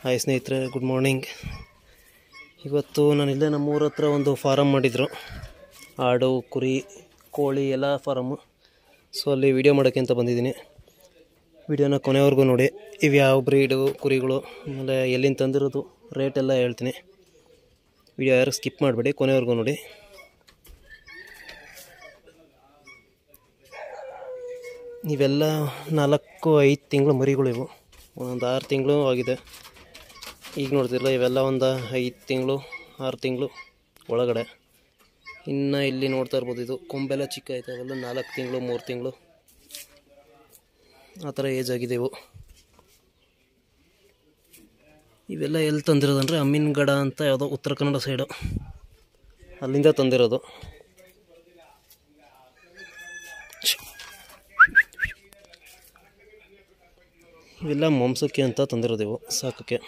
hi ಸ್ನೇಹಿತರೆ good morning ಇವತ್ತು ನಾನು ಇಲ್ಲೇ ನಮ್ಮೂರ ಹತ್ರ ಒಂದು ಫಾರಮ್ ಮಾಡಿದರು ಆಡು ಕುರಿ ಕೋಳಿ ಎಲ್ಲ ಫಾರಮ್ಮು ಸೊ ಅಲ್ಲಿ ವಿಡಿಯೋ ಮಾಡೋಕ್ಕೆ ಅಂತ ಬಂದಿದ್ದೀನಿ ವಿಡಿಯೋನ ಕೊನೆವರೆಗೂ ನೋಡಿ ಇವು ಯಾವ ಬ್ರೀಡು ಕುರಿಗಳು ಆಮೇಲೆ ಎಲ್ಲಿಂದ ತಂದಿರೋದು ರೇಟ್ ಎಲ್ಲ ಹೇಳ್ತೀನಿ ವಿಡಿಯೋ ಯಾರು ಸ್ಕಿಪ್ ಮಾಡಬೇಡಿ ಕೊನೆವರೆಗೂ ನೋಡಿ ಇವೆಲ್ಲ ನಾಲ್ಕು ಐದು ತಿಂಗಳು ಮರಿಗಳು ಇವು ಒಂದೊಂದು ಆರು ತಿಂಗಳು ಆಗಿದೆ ಈಗ ನೋಡ್ತಿರಲ್ಲ ಇವೆಲ್ಲ ಒಂದು ಐದು ತಿಂಗಳು ಆರು ತಿಂಗಳು ಒಳಗಡೆ ಇನ್ನು ಇಲ್ಲಿ ನೋಡ್ತಾ ಇರ್ಬೋದು ಇದು ಕೊಂಬೆಲ್ಲ ಚಿಕ್ಕ ಐತೆ ಅವೆಲ್ಲ ನಾಲ್ಕು ತಿಂಗಳು ಮೂರು ತಿಂಗಳು ಆ ಥರ ಏಜ್ ಆಗಿದೆ ಇವು ಇವೆಲ್ಲ ಎಲ್ಲಿ ತಂದಿರೋದಂದರೆ ಅಮ್ಮಿನಗಡ ಅಂತ ಯಾವುದೋ ಉತ್ತರ ಕನ್ನಡ ಸೈಡು ಅಲ್ಲಿಂದ ತಂದಿರೋದು ಇವೆಲ್ಲ ಮಾಂಸಕ್ಕೆ ಅಂತ ತಂದಿರೋದು ಇವು ಸಾಕೋಕ್ಕೆ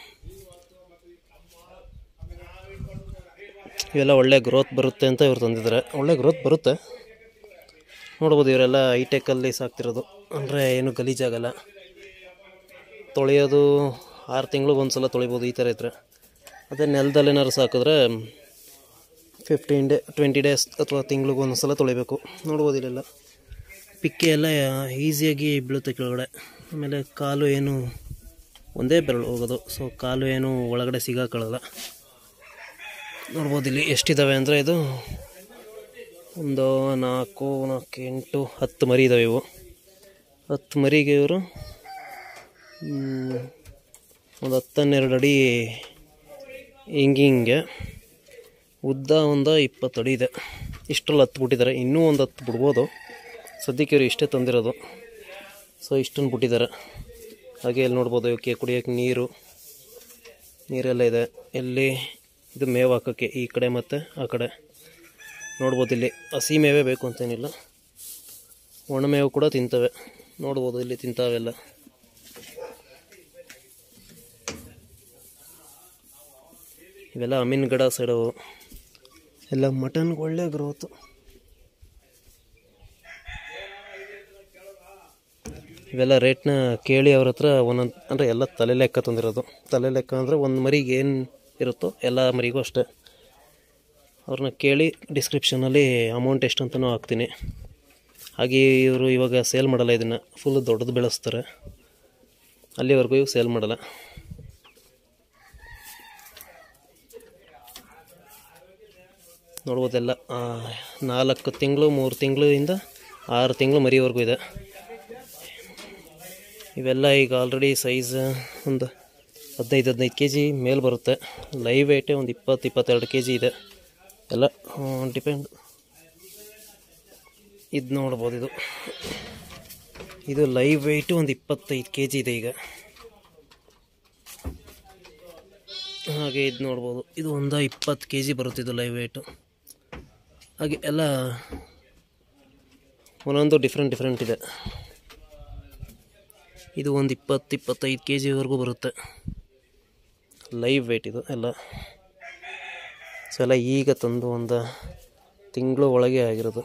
ಇವೆಲ್ಲ ಒಳ್ಳೆ ಗ್ರೋತ್ ಬರುತ್ತೆ ಅಂತ ಇವ್ರು ತಂದಿದ್ದಾರೆ ಒಳ್ಳೆ ಗ್ರೋತ್ ಬರುತ್ತೆ ನೋಡ್ಬೋದು ಇವರೆಲ್ಲ ಹೈಟೆಕ್ಕಲ್ಲಿ ಸಾಕ್ತಿರೋದು ಅಂದರೆ ಏನು ಗಲೀಜಾಗಲ್ಲ ತೊಳೆಯೋದು ಆರು ತಿಂಗ್ಳಿಗೆ ಒಂದು ಸಲ ತೊಳಿಬೋದು ಈ ಥರ ಇದ್ರೆ ಅದೇ ನೆಲದಲ್ಲಿ ಏನಾದ್ರು ಸಾಕಿದ್ರೆ ಫಿಫ್ಟೀನ್ ಡೇ ಟ್ವೆಂಟಿ ಡೇಸ್ ಅಥವಾ ತಿಂಗ್ಳಿಗೆ ಒಂದು ಸಲ ತೊಳಿಬೇಕು ನೋಡ್ಬೋದು ಇಲ್ಲೆಲ್ಲ ಪಿಕ್ಕೆ ಎಲ್ಲ ಈಸಿಯಾಗಿ ಬೀಳುತ್ತೆ ಕೆಳಗಡೆ ಆಮೇಲೆ ಕಾಲು ಏನು ಒಂದೇ ಬೆರಳು ಹೋಗೋದು ಸೊ ಕಾಲು ಏನು ಒಳಗಡೆ ಸಿಗಾಕೊಳ್ಳಲ್ಲ ನೋಡ್ಬೋದು ಇಲ್ಲಿ ಎಷ್ಟಿದ್ದಾವೆ ಅಂದರೆ ಇದು ಒಂದು ನಾಲ್ಕು ನಾಲ್ಕು ಎಂಟು ಹತ್ತು ಮರಿ ಇದ್ದಾವೆ ಇವು ಹತ್ತು ಮರಿಗೆ ಇವರು ಒಂದು ಹತ್ತನ್ನೆರಡು ಅಡಿ ಹಿಂಗೆ ಹಿಂಗೆ ಉದ್ದ ಒಂದು ಇಪ್ಪತ್ತು ಅಡಿ ಇದೆ ಇಷ್ಟರಲ್ಲಿ ಹತ್ತು ಬಿಟ್ಟಿದ್ದಾರೆ ಇನ್ನೂ ಒಂದು ಹತ್ತು ಬಿಡ್ಬೋದು ಸದ್ಯಕ್ಕೆ ಇವರು ಇಷ್ಟೇ ತಂದಿರೋದು ಸೊ ಇಷ್ಟನ್ನು ಬಿಟ್ಟಿದ್ದಾರೆ ಹಾಗೆ ಇಲ್ಲಿ ನೋಡ್ಬೋದು ಇವಕ್ಕೆ ಕುಡಿಯೋಕ್ಕೆ ನೀರು ನೀರೆಲ್ಲ ಇದೆ ಇಲ್ಲಿ ಇದು ಮೇವು ಹಾಕೋಕ್ಕೆ ಈ ಕಡೆ ಮತ್ತು ಆ ಕಡೆ ನೋಡ್ಬೋದು ಇಲ್ಲಿ ಹಸಿ ಮೇವೇ ಬೇಕು ಅಂತೇನಿಲ್ಲ ಒಣಮೇವು ಕೂಡ ತಿಂತವೆ ನೋಡ್ಬೋದು ಇಲ್ಲಿ ತಿಂತಾವೆಲ್ಲ ಇವೆಲ್ಲ ಅಮೀನ್ಗಡ ಸೈಡು ಎಲ್ಲ ಮಟನ್ಗೆ ಒಳ್ಳೆ ಗ್ರೋತು ಇವೆಲ್ಲ ರೇಟ್ನ ಕೇಳಿ ಅವ್ರ ಹತ್ರ ಒಂದೊಂದು ಅಂದರೆ ಎಲ್ಲ ತಲೆ ಲೆಕ್ಕ ತಂದಿರೋದು ತಲೆ ಲೆಕ್ಕ ಅಂದರೆ ಒಂದು ಮರಿಗೆ ಏನು ಇರುತ್ತೋ ಎಲ್ಲ ಮರಿಗೂ ಅಷ್ಟೇ ಅವ್ರನ್ನ ಕೇಳಿ ಡಿಸ್ಕ್ರಿಪ್ಷನಲ್ಲಿ ಅಮೌಂಟ್ ಎಷ್ಟು ಅಂತಲೂ ಹಾಕ್ತೀನಿ ಹಾಗೆ ಇವರು ಇವಾಗ ಸೇಲ್ ಮಾಡಲ್ಲ ಇದನ್ನು ಫುಲ್ ದೊಡ್ಡದು ಬೆಳೆಸ್ತಾರೆ ಅಲ್ಲಿವರೆಗೂ ಇವು ಸೇಲ್ ಮಾಡಲ್ಲ ನೋಡ್ಬೋದೆಲ್ಲ ನಾಲ್ಕು ತಿಂಗಳು ಮೂರು ತಿಂಗಳಿಂದ ಆರು ತಿಂಗಳು ಮರಿವರೆಗೂ ಇದೆ ಇವೆಲ್ಲ ಈಗ ಆಲ್ರೆಡಿ ಸೈಜ್ ಒಂದು ಹದಿನೈದು ಹದಿನೈದು ಕೆ ಜಿ ಮೇಲೆ ಬರುತ್ತೆ ಲೈವ್ ವೇಟೇ ಒಂದು ಇಪ್ಪತ್ತು ಇಪ್ಪತ್ತೆರಡು ಕೆ ಜಿ ಇದೆ ಎಲ್ಲ ಡಿಪೆಂಡ್ ಇದು ನೋಡ್ಬೋದು ಇದು ಇದು ಲೈವ್ ವೆಯ್ಟು ಒಂದು ಇಪ್ಪತ್ತೈದು ಕೆ ಜಿ ಇದೆ ಈಗ ಹಾಗೆ ಇದು ನೋಡ್ಬೋದು ಇದು ಒಂದು ಇಪ್ಪತ್ತು ಕೆ ಜಿ ಬರುತ್ತೆ ಇದು ಲೈವ್ ವೆಯ್ಟು ಹಾಗೆ ಎಲ್ಲ ಒಂದೊಂದು ಡಿಫ್ರೆಂಟ್ ಡಿಫ್ರೆಂಟ್ ಇದೆ ಇದು ಒಂದು ಇಪ್ಪತ್ತು ಇಪ್ಪತ್ತೈದು ಕೆ ಜಿವರೆಗೂ ಬರುತ್ತೆ ಲೈವ್ ವೇಟ್ ಇದು ಎಲ್ಲ ಸೊ ಎಲ್ಲ ಈಗ ತಂದು ಒಂದು ತಿಂಗಳು ಒಳಗೆ ಆಗಿರೋದು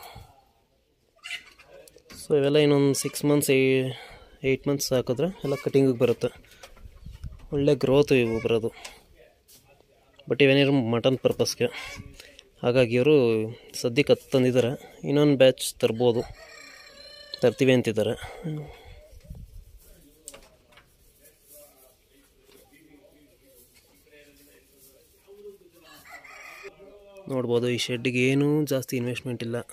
ಸೊ ಇವೆಲ್ಲ ಇನ್ನೊಂದು ಸಿಕ್ಸ್ ಮಂತ್ಸ್ ಏಯ್ಟ್ ಮಂತ್ಸ್ ಹಾಕಿದ್ರೆ ಎಲ್ಲ ಕಟಿಂಗಿಗೆ ಬರುತ್ತೆ ಒಳ್ಳೆ ಗ್ರೋತ್ ಇವು ಬರೋದು ಬಟ್ ಇವೇನಿರೋ ಮಟನ್ ಪರ್ಪಸ್ಗೆ ಹಾಗಾಗಿ ಇವರು ಸದ್ಯಕ್ಕೆ ಹತ್ತು ತಂದಿದ್ದಾರೆ ಇನ್ನೊಂದು ಬ್ಯಾಚ್ ತರ್ಬೋದು ತರ್ತೀವಿ ಅಂತಿದ್ದಾರೆ ನೋಡ್ಬೋದು ಈ ಶೆಡ್ಡಿಗೆ ಏನೂ ಜಾಸ್ತಿ ಇನ್ವೆಸ್ಟ್ಮೆಂಟ್ ಇಲ್ಲ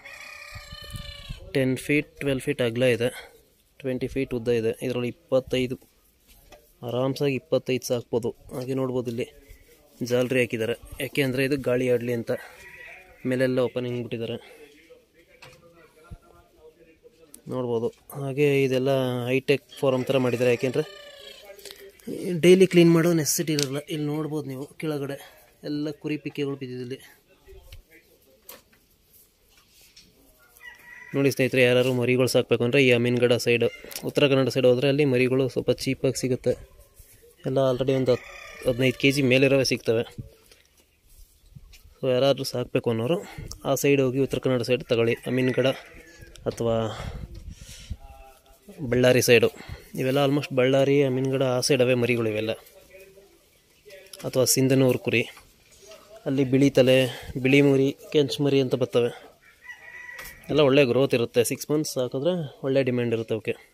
ಟೆನ್ ಫೀಟ್ ಟ್ವೆಲ್ ಫೀಟ್ ಅಗಲ ಇದೆ ಟ್ವೆಂಟಿ ಫೀಟ್ ಉದ್ದ ಇದೆ ಇದರಲ್ಲಿ ಇಪ್ಪತ್ತೈದು ಆರಾಮ್ಸಾಗಿ ಇಪ್ಪತ್ತೈದು ಸಾಕ್ಬೋದು ಹಾಗೆ ನೋಡ್ಬೋದು ಇಲ್ಲಿ ಜಾಲ್ರಿ ಹಾಕಿದ್ದಾರೆ ಯಾಕೆ ಅಂದರೆ ಇದು ಗಾಳಿ ಆಡಲಿ ಅಂತ ಮೇಲೆಲ್ಲ ಓಪನಿಂಗ್ ಬಿಟ್ಟಿದ್ದಾರೆ ನೋಡ್ಬೋದು ಹಾಗೆ ಇದೆಲ್ಲ ಹೈಟೆಕ್ ಫಾರಮ್ ಥರ ಮಾಡಿದ್ದಾರೆ ಯಾಕೆಂದರೆ ಡೈಲಿ ಕ್ಲೀನ್ ಮಾಡೋ ನೆಸೆಸಿಟಿ ಇರಲ್ಲ ಇಲ್ಲಿ ನೋಡ್ಬೋದು ನೀವು ಕೆಳಗಡೆ ಎಲ್ಲ ಕುರಿ ಪಿಕ್ಕೆಗಳು ಬಿದ್ದಿದ್ದಲ್ಲಿ ನೋಡಿ ಸ್ನೇಹಿತರೆ ಯಾರು ಮರಿಗಳು ಸಾಕಬೇಕು ಅಂದರೆ ಈ ಅಮೀನ್ಗಡ ಸೈಡ್ ಉತ್ತರ ಕನ್ನಡ ಸೈಡ್ ಹೋದರೆ ಅಲ್ಲಿ ಮರಿಗಳು ಸ್ವಲ್ಪ ಚೀಪಾಗಿ ಸಿಗುತ್ತೆ ಎಲ್ಲ ಆಲ್ರೆಡಿ ಒಂದು ಹತ್ತು ಹದಿನೈದು ಕೆ ಜಿ ಮೇಲಿರೋವೇ ಸಿಗ್ತವೆ ಸೊ ಯಾರಾದರೂ ಸಾಕಬೇಕು ಅನ್ನೋರು ಆ ಸೈಡ್ ಹೋಗಿ ಉತ್ತರ ಕನ್ನಡ ಸೈಡ್ ತಗೊಳ್ಳಿ ಅಮೀನ್ಗಡ ಅಥವಾ ಬಳ್ಳಾರಿ ಸೈಡು ಇವೆಲ್ಲ ಆಲ್ಮೋಸ್ಟ್ ಬಳ್ಳಾರಿ ಅಮೀನ್ಗಡ ಆ ಸೈಡ್ ಅವೇ ಮರಿಗಳು ಇವೆಲ್ಲ ಅಥವಾ ಸಿಂಧನೂರು ಕುರಿ ಅಲ್ಲಿ ಬಿಳಿ ತಲೆ ಬಿಳಿ ಮುರಿ ಕೆಂಚು ಮರಿ ಅಂತ ಬರ್ತವೆ ಎಲ್ಲ ಒಳ್ಳೆ ಗ್ರೋತ್ ಇರುತ್ತೆ ಸಿಕ್ಸ್ ಮಂತ್ಸ್ ಹಾಕಿದ್ರೆ ಒಳ್ಳೆ ಡಿಮ್ಯಾಂಡ್ ಇರುತ್ತೆ ಅವಕ್ಕೆ